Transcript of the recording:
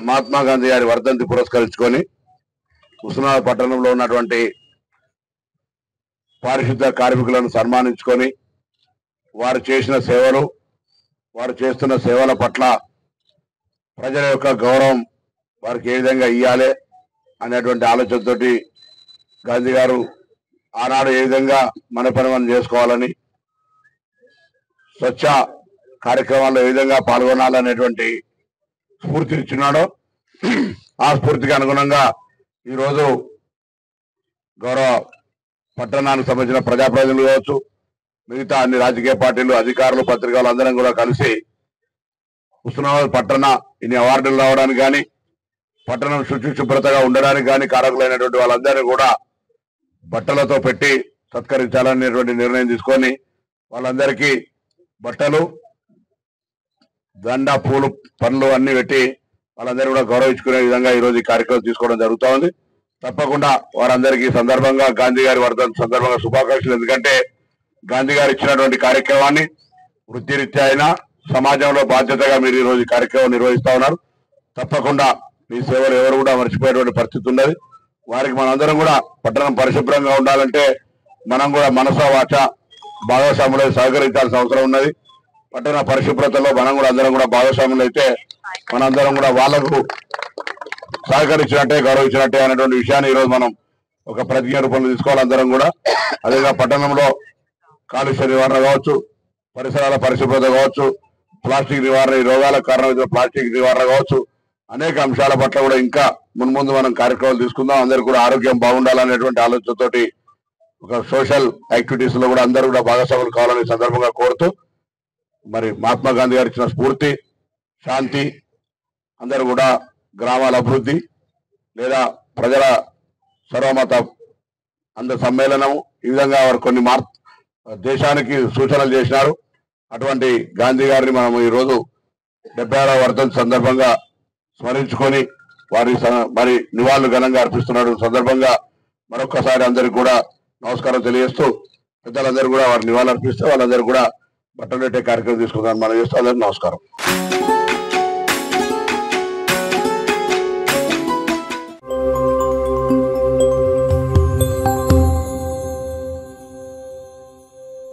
మహాత్మా గాంధీ గారి వర్ధంతి పురస్కరించుకొని ఉస్మానాబాద్ పట్టణంలో ఉన్నటువంటి పారిశుద్ధ కార్మికులను సన్మానించుకొని వారు చేసిన సేవలు వారు చేస్తున్న సేవల పట్ల ప్రజల యొక్క గౌరవం వారికి ఏ విధంగా ఇవ్వాలి అనేటువంటి ఆలోచనతోటి గాంధీ గారు ఆనాడు ఏ విధంగా మన పని మనం చేసుకోవాలని స్వచ్ఛ కార్యక్రమాల్లో ఏ విధంగా పాల్గొనాలనేటువంటి స్ఫూర్తినిచ్చున్నాడో ఆ స్ఫూర్తికి అనుగుణంగా ఈరోజు గౌరవ పట్టణానికి సంబంధించిన ప్రజాప్రతినిధులు కావచ్చు మిగతా అన్ని రాజకీయ పార్టీలు అధికారులు పత్రికలు అందరం కూడా కలిసి ఉస్మానాబాద్ పట్టణ ఇన్ని అవార్డులు రావడానికి కానీ పట్టణం శుచి శుభ్రతగా ఉండడానికి కానీ కారకులైనటువంటి వాళ్ళందరినీ కూడా బట్టలతో పెట్టి సత్కరించాలనేటువంటి నిర్ణయం తీసుకొని వాళ్ళందరికీ బట్టలు దండ పూలు పండ్లు అన్ని పెట్టి వాళ్ళందరూ కూడా గౌరవించుకునే విధంగా ఈ రోజు ఈ కార్యక్రమం తీసుకోవడం జరుగుతా ఉంది తప్పకుండా వారందరికీ ఈ సందర్భంగా గాంధీ గారి వర్ధంతి సందర్భంగా శుభాకాంక్షలు ఎందుకంటే గాంధీ గారు ఇచ్చినటువంటి కార్యక్రమాన్ని వృత్తిరీత్యా అయినా సమాజంలో బాధ్యతగా మీరు ఈ రోజు ఈ కార్యక్రమం నిర్వహిస్తా ఉన్నారు తప్పకుండా మీ సేవలు ఎవరు కూడా మర్చిపోయేటువంటి పరిస్థితి ఉన్నది వారికి మనందరం కూడా పట్టణం పరిశుభ్రంగా ఉండాలంటే మనం కూడా మనస వాచ భాగస్వాములు సహకరించాల్సిన అవసరం ఉన్నది పట్టణ పరిశుభ్రతలో మనం కూడా అందరం కూడా భాగస్వాములు అయితే మనందరం కూడా వాళ్ళకు సహకరించినట్టే గౌరవించినట్టే అనేటువంటి విషయాన్ని ఈరోజు మనం ఒక ప్రతిజ్ఞ రూపంలో తీసుకోవాలి అందరం కూడా అదేవిధంగా పట్టణంలో కాలుష్య నివారణ కావచ్చు పరిసరాల పరిశుభ్రత కావచ్చు ప్లాస్టిక్ నివారణ ఈ రోగాలకు కారణమైన ప్లాస్టిక్ నివారణ కావచ్చు అనేక అంశాల పట్ల కూడా ఇంకా మున్ముందు మనం కార్యక్రమాలు తీసుకుందాం అందరికి కూడా ఆరోగ్యం బాగుండాలనేటువంటి ఆలోచనతోటి ఒక సోషల్ యాక్టివిటీస్ లో కూడా అందరూ కూడా భాగస్వాములు కావాలని ఈ సందర్భంగా కోరుతూ మరి మహాత్మా గాంధీ గారు ఇచ్చిన స్ఫూర్తి శాంతి అందరూ కూడా గ్రామాల అభివృద్ధి లేదా ప్రజల సర్వమత అంద సమ్మేళనం ఈ విధంగా వారు కొన్ని మార్ దేశానికి సూచనలు చేసినారు అటువంటి గాంధీ గారిని మనం ఈ రోజు డెబ్బై ఆరవ వర్ధంతి సందర్భంగా స్మరించుకొని వారి స- మరి నివాళులు ఘనంగా అర్పిస్తున్న సందర్భంగా మరొక్కసారి అందరికి కూడా నమస్కారం తెలియజేస్తూ పెద్దలందరూ కూడా వారి నివాళులు అర్పిస్తే వాళ్ళందరూ కూడా బట్టలు పెట్టే కార్యక్రమం తీసుకుందాం మనం చేస్తూ అందరికీ నమస్కారం